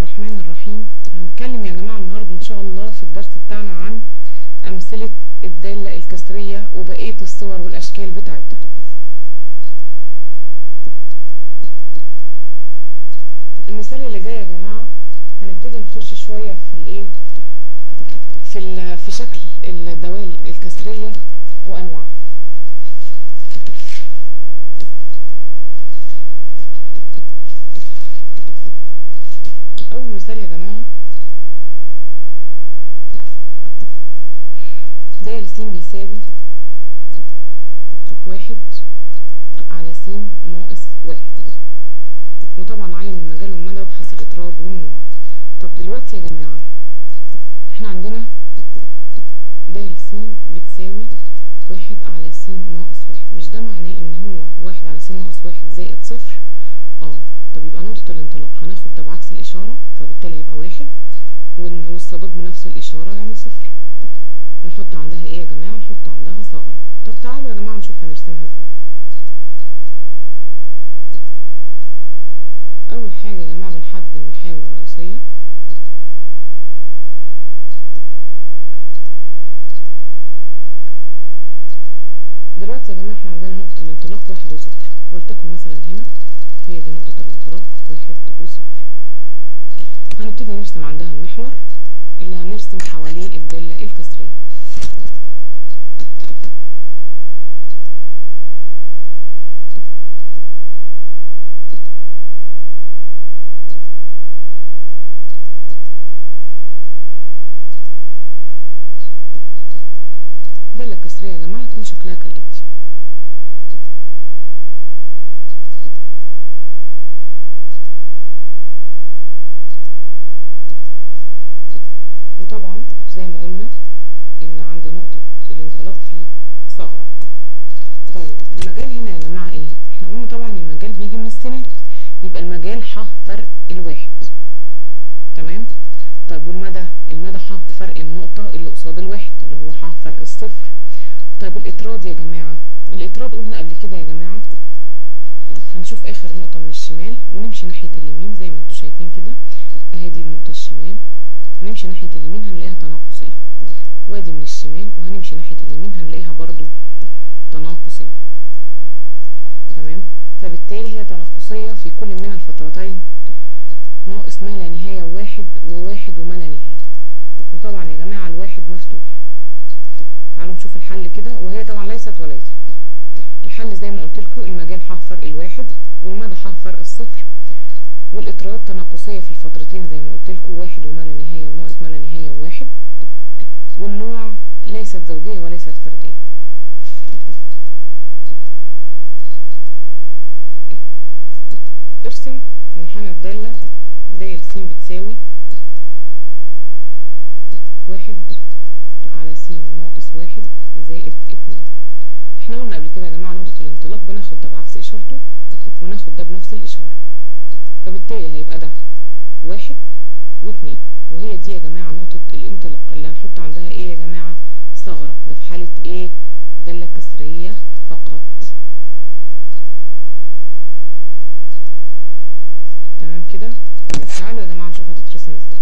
الرحمن الرحيم هنتكلم يا جماعة النهاردة إن شاء الله في الدرس بتاعنا عن أمثلة الدالة الكسرية وبقية الصور والأشكال بتاعتها المثال اللي جاي يا جماعة هنبتدي نخش شوية في الإيه في ال- في شكل الدوال الكسرية وأنواعها أول مثال يا جماعة د س بيساوي واحد على س ناقص واحد وطبعا عين المجال والمدى وابحث الإطراد والنوع طب دلوقتي يا جماعة احنا عندنا د س بتساوي واحد على س ناقص واحد مش ده معناه ان هو واحد على س ناقص واحد زائد صفر اه طب يبقى نقطة الانطلاق هناخد ده بعكس الإشارة فبالتالي هيبقى واحد وال- والصادات بنفس الإشارة يعني صفر نحط عندها ايه يا جماعة نحط عندها ثغرة طب تعالوا يا جماعة نشوف هنرسمها ازاي أول حاجة يا جماعة بنحدد المحاور الرئيسية دلوقتي يا جماعة احنا عندنا نقطة الانطلاق واحد وصفر ولتكن مثلا هنا هي دي نقطة الانطلاق واحد وصفر هنبتدي نرسم عندها المحور اللي هنرسم حواليه الدالة الكسرية الدالة الكسرية يا جماعة يكون شكلها كالآتي وطبعا زي ما قلنا ان عند نقطة الانطلاق فيه ثغرة طيب المجال هنا يا جماعة ايه احنا قلنا طبعا المجال بيجي من السمات يبقى المجال ح فرق الواحد تمام طيب والمدى المدى ح فرق النقطة اللي قصاد الواحد اللي هو ح فرق الصفر طيب الاطراد يا جماعة الاطراد قلنا قبل كده يا جماعة هنشوف اخر نقطة من الشمال ونمشي ناحية اليمين زي ما انتوا شايفين كده اهي دي النقطة الشمال هنمشي ناحية اليمين هنلاقيها تناقصية وادي من الشمال وهنمشي ناحية اليمين هنلاقيها برضو تناقصية تمام فبالتالي هي تناقصية في كل من الفترتين ناقص ما لا نهاية وواحد وواحد وما لا نهاية وطبعا يا جماعة الواحد مفتوح تعالوا نشوف الحل كده وهي طبعا ليست وليست الحل زي ما قلت لكم المجال ح فرق الواحد والمدى ح فرق الصفر والاطراد تناقصية في الفترتين زي ما قلت لكم واحد وما لا نهاية وناقص ما لا نهاية وواحد والنوع ليست زوجية وليست فردية ارسم منحنى الدالة د س بتساوي واحد على س ناقص واحد زائد اتنين احنا قلنا قبل كده يا جماعة نقطة الانطلاق بناخد ده بعكس اشارته وناخد ده بنفس الاشارة فبالتالي هيبقى ده واحد واتنين وهي دي يا جماعة نقطة الانطلاق اللي هنحط عندها ايه يا جماعة ثغرة ده في حالة ايه دالة كسرية فقط تمام كده طيب تعالوا يا جماعة نشوف هتترسم ازاي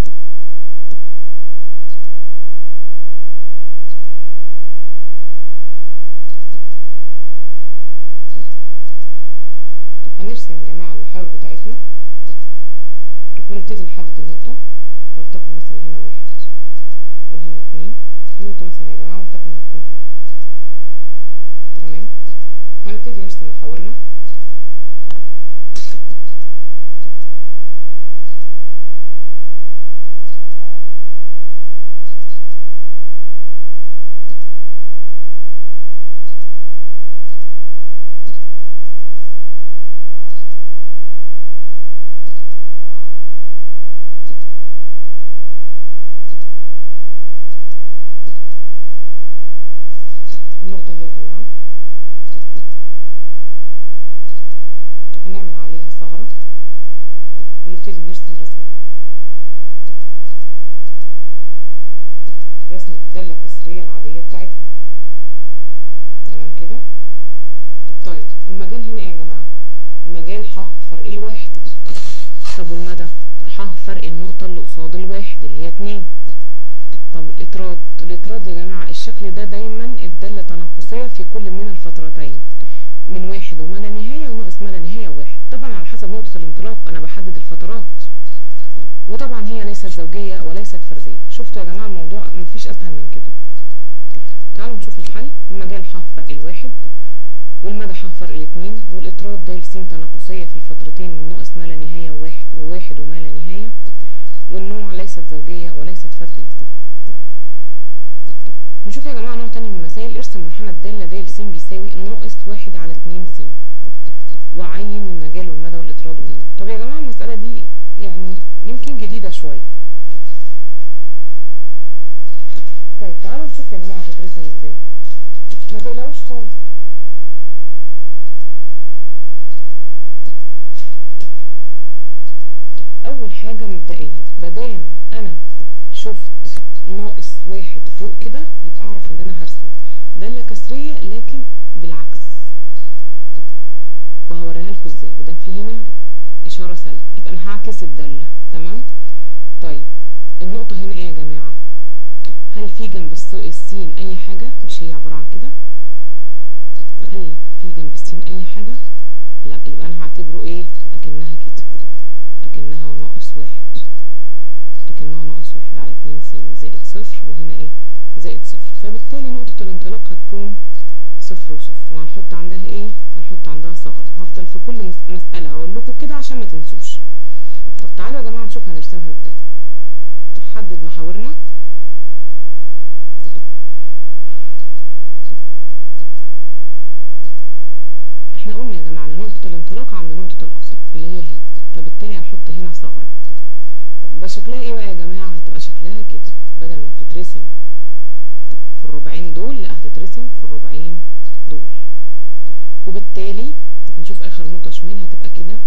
هنرسم يا جماعة المحاور بتاعتنا ونبتدي نحدد النقطة ولتكن مثلا هنا واحد وهنا اتنين النقطة مثلا يا جماعة ولتكن هتكون هنا تمام هنبتدي نرسم محاورنا النقطة هي يا جماعة هنعمل عليها ثغرة ونبتدي نرسم رسمة رسمة الدالة الكسرية العادية بتاعتنا تمام كده طيب المجال هنا ايه يا جماعة المجال ح فرق الواحد طب والمدى ح فرق النقطة اللي قصاد الواحد اللي هي اتنين طب الإطراد الإطراد يا جماعة الشكل ده دايما الدالة تناقصية في كل من الفترتين من واحد وما لا نهاية وناقص ما لا نهاية واحد طبعا على حسب نقطة الانطلاق أنا بحدد الفترات وطبعا هي ليست زوجية وليست فردية شفتوا يا جماعة الموضوع مفيش أسهل من كده تعالوا نشوف الحل المجال ح فرق الواحد والمدى ح فرق الاتنين والإطراد د س تناقصية في الفترتين من ناقص ما لا نهاية وواحد وواحد وما لا نهاية والنوع ليست زوجية وليست فردية نشوف يا جماعة نوع تاني من المسائل ارسم منحنى الدالة د س بيساوي ناقص واحد على اتنين س وعين المجال والمدى والإطراد والنوع طب يا جماعة المسألة دي يعني يمكن جديدة شوية طيب تعالوا نشوف يا جماعة هتترسم ازاي ما تقلقوش خالص اول حاجة مبدئية مادام انا شفت ناقص واحد فوق كده يبقى اعرف ان انا هرسم دالة كسرية لكن بالعكس وهوريها لكم ازاي وده في هنا اشارة سلبة يبقى انا هعكس الدالة تمام طيب النقطة هنا ايه يا جماعة هل في جنب السين اي حاجة مش هي عبارة عن كده هل في جنب السين اي حاجة لا يبقى انا هعتبره ايه اكنها كده اكنها ناقص واحد اكنها ناقص واحد على اتنين س زائد صفر وهنا ايه زائد صفر فبالتالي نقطة الانطلاق هتكون صفر وصفر وهنحط عندها ايه هنحط عندها ثغرة هفضل في كل مسألة هقول لكم كده عشان ما تنسوش طب تعالوا يا جماعة نشوف هنرسمها ازاي نحدد محاورنا احنا قلنا يا جماعة ان نقطة الانطلاق عند نقطة الاصل اللي هي هنا فبالتالي هنحط هنا ثغرة طب يبقى شكلها ايه بقى يا جماعة هتبقى شكلها كده بدل ما بتترسم في الربعين دول لا هتترسم في الربعين دول وبالتالي نشوف اخر نقطة شمال هتبقى كده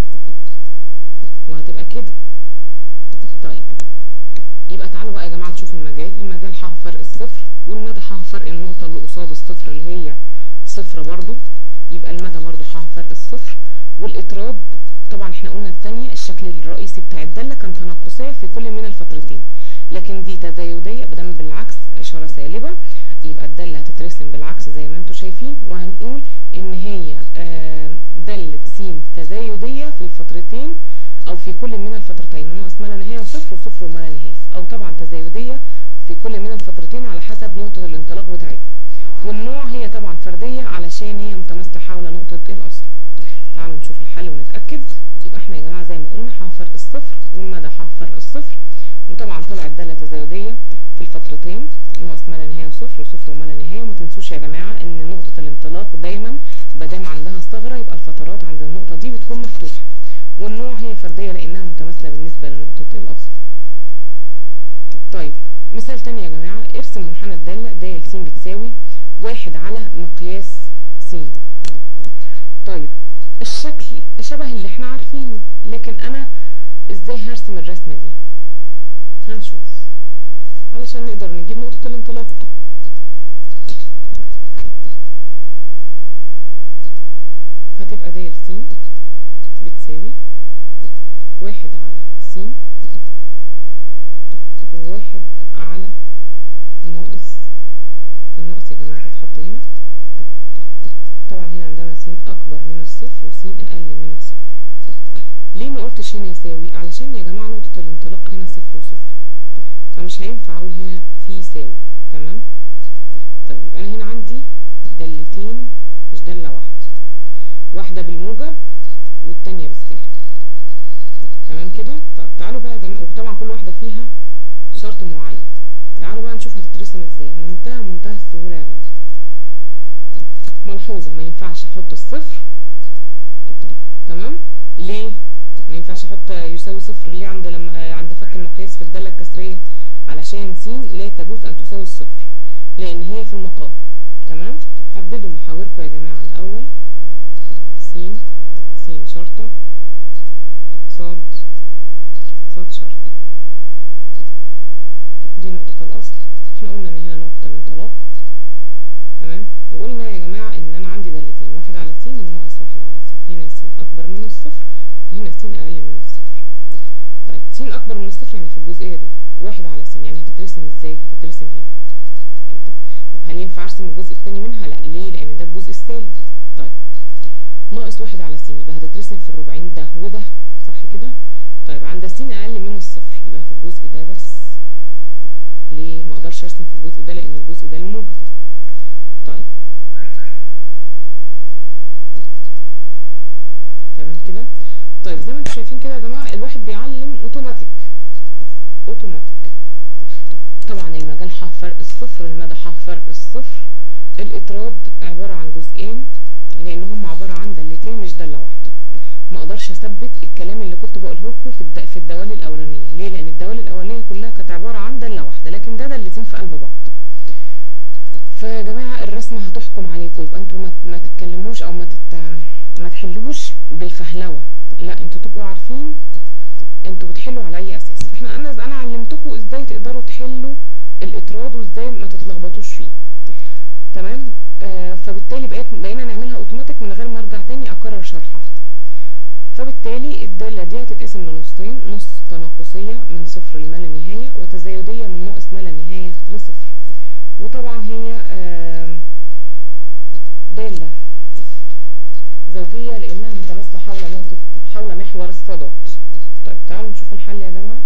وهتبقى كده طيب يبقى تعالوا بقى يا جماعة نشوف المجال المجال ح فرق الصفر والمدى ح فرق النقطة اللي قصاد الصفر اللي هي صفر برضو يبقى المدى برضو ح فرق الصفر والإطراد طبعا احنا قلنا الثانية الشكل الرئيسي بتاع الدالة كان تناقصية في كل من الفترتين لكن دي تزايدية بدل بالعكس إشارة سالبة يبقى الدالة هتترسم بالعكس زي ما انتم شايفين وهنقول ان هي دالة س تزايدية في الفترتين او في كل من الفترتين ناقص ما لا نهاية وصفر وصفر وما لا نهاية او طبعا تزايدية في كل من الفترتين على حسب نقطة الانطلاق بتاعتها والنوع هي طبعا فردية علشان هي متماثلة حول نقطة الاصل تعالوا نشوف الحل ونتأكد يبقى احنا يا جماعة زي ما قلنا ح فرق الصفر والمدى ح فرق الصفر وطبعا طلعت دالة تزايدية في الفترتين ناقص ما لا نهاية وصفر وصفر وما لا نهاية وما تنسوش يا جماعة ان نقطة الانطلاق دايما مادام عندها ثغرة يبقى الفترات عند النقطة دي بتكون مفتوحة والنوع هي فردية لانها متماثلة بالنسبة لنقطة الاصل طيب مثال تاني يا جماعة ارسم منحنى الدالة د س بتساوي واحد على مقياس س طيب الشكل شبه اللي احنا عارفينه لكن انا ازاي هرسم الرسمة دي هنشوف علشان نقدر نجيب نقطة الانطلاق هتبقى د س بتساوي واحد على س وواحد على ناقص الناقص يا جماعة تتحط هنا طبعا هنا عندنا س أكبر من الصفر وس أقل من الصفر ليه ما قلتش هنا يساوي علشان يا جماعة نقطة الانطلاق هنا صفر وصفر فمش هينفع أقول هنا في يساوي تمام طيب يبقى أنا هنا عندي دالتين مش دالة واحدة واحدة بالموجب والتانية بالسالب تمام كده طب تعالوا بقى جم... وطبعا كل واحدة فيها شرط معين تعالوا بقى نشوف هتترسم ازاي منتهى منتهى السهولة يا جماعة ملحوظة ما ينفعش احط الصفر تمام ليه ما ينفعش احط يساوي صفر ليه عند لما عند فك المقياس في الدالة الكسرية علشان س لا تجوز ان تساوي الصفر لان هي في المقام تمام حددوا محاوركم يا جماعة الاول س س شرطة صاد صاد شرطة دي نقطة الأصل احنا قلنا ان هنا نقطة الانطلاق تمام وقلنا يا جماعة ان انا عندي دالتين واحد على س وناقص واحد على س هنا س اكبر من الصفر وهنا س اقل من الصفر طيب س اكبر من الصفر يعني في الجزئيه دي واحد على س يعني هتترسم ازاي هتترسم هنا كده. طب هل ينفع ارسم الجزء التاني منها لا ليه لان ده الجزء السالب طيب ناقص واحد على س يبقى هتترسم في الربعين ده وده صح كده طيب عند س اقل من الصفر يبقى في الجزء ده بس ليه ما اقدرش ارسم في الجزء ده لان الجزء ده الموجب طيب تمام كده طيب زي ما انتم شايفين كده يا جماعه الواحد بيعلم اوتوماتيك اوتوماتيك طبعا المجال ح فرق الصفر المدى ح فرق الصفر الاطراد عباره عن جزئين لان هم عباره عن دالتين مش داله واحده ما اقدرش اثبت الكلام اللي كنت بقوله لكم في الد... في الدوال الاولانيه ليه لان الدوال الاولانيه كلها كانت عباره عن داله واحده لكن ده دالتين في قلب بعض فيا جماعه الرسمه هتحكم عليكم يبقى انتوا ما, ما تتكلموش او ما تت... ما تحلوش بالفهلوه لا انتوا تبقوا عارفين انتوا بتحلوا على اي اساس فاحنا انا انا علمتكم ازاي تقدروا تحلوا الاطراد وازاي ما تتلخبطوش فيه تمام آه فبالتالي بقيت بقينا نعملها اوتوماتيك من غير ما ارجع تاني اكرر شرحها فبالتالي الدالة دي هتتقسم لنصين نص تناقصية من صفر لما لا نهاية وتزايدية من ناقص ما لا نهاية لصفر وطبعا هي آه دالة زوجية لأنها متماثلة حول نقطة حول محور الصادات طيب تعالوا نشوف الحل يا جماعة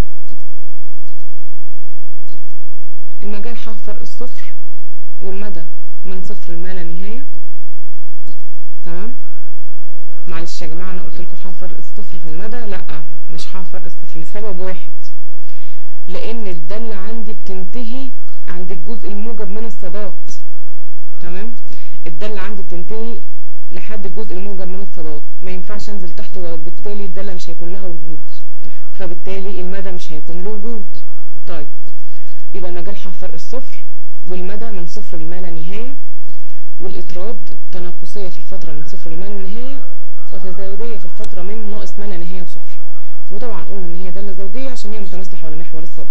المجال ح فرق الصفر والمدى من صفر لما لا نهاية تمام معلش يا جماعة أنا قلت لكم ح فرق الصفر في المدى لأ مش ح فرق الصفر لسبب واحد لأن الدالة عندي بتنتهي عند الجزء الموجب من الصادات تمام الدالة عندي بتنتهي لحد الجزء الموجب من الصادات ما ينفعش انزل تحت وبالتالي الدالة مش هيكون لها وجود فبالتالي المدى مش هيكون له وجود طيب يبقى المجال ح فرق الصفر والمدى من صفر لما لا نهاية والإطراد تناقصية في الفترة من صفر لما لا نهاية وتزايدية في الفترة من ناقص ما لا نهاية وصفر وطبعا قلنا ان هي دالة زوجية عشان هي متماثلة حول محور الصادات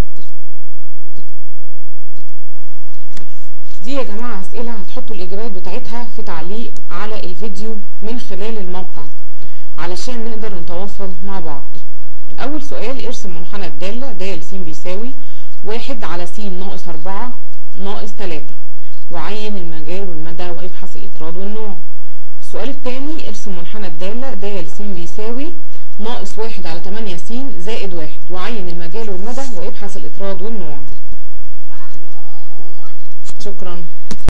دي يا جماعة أسئلة هتحطوا الإجابات بتاعتها في تعليق على الفيديو من خلال الموقع علشان نقدر نتواصل مع بعض أول سؤال ارسم منحنى الدالة د س بيساوي واحد على س ناقص أربعة ناقص تلاتة وعين المجال والمدى وابحث الإطراد والنوع السؤال الثاني ارسم منحنى الدالة د س بيساوي ناقص واحد على تمانية س زائد واحد وعين المجال والمدى وابحث الإطراد والنوع شكرا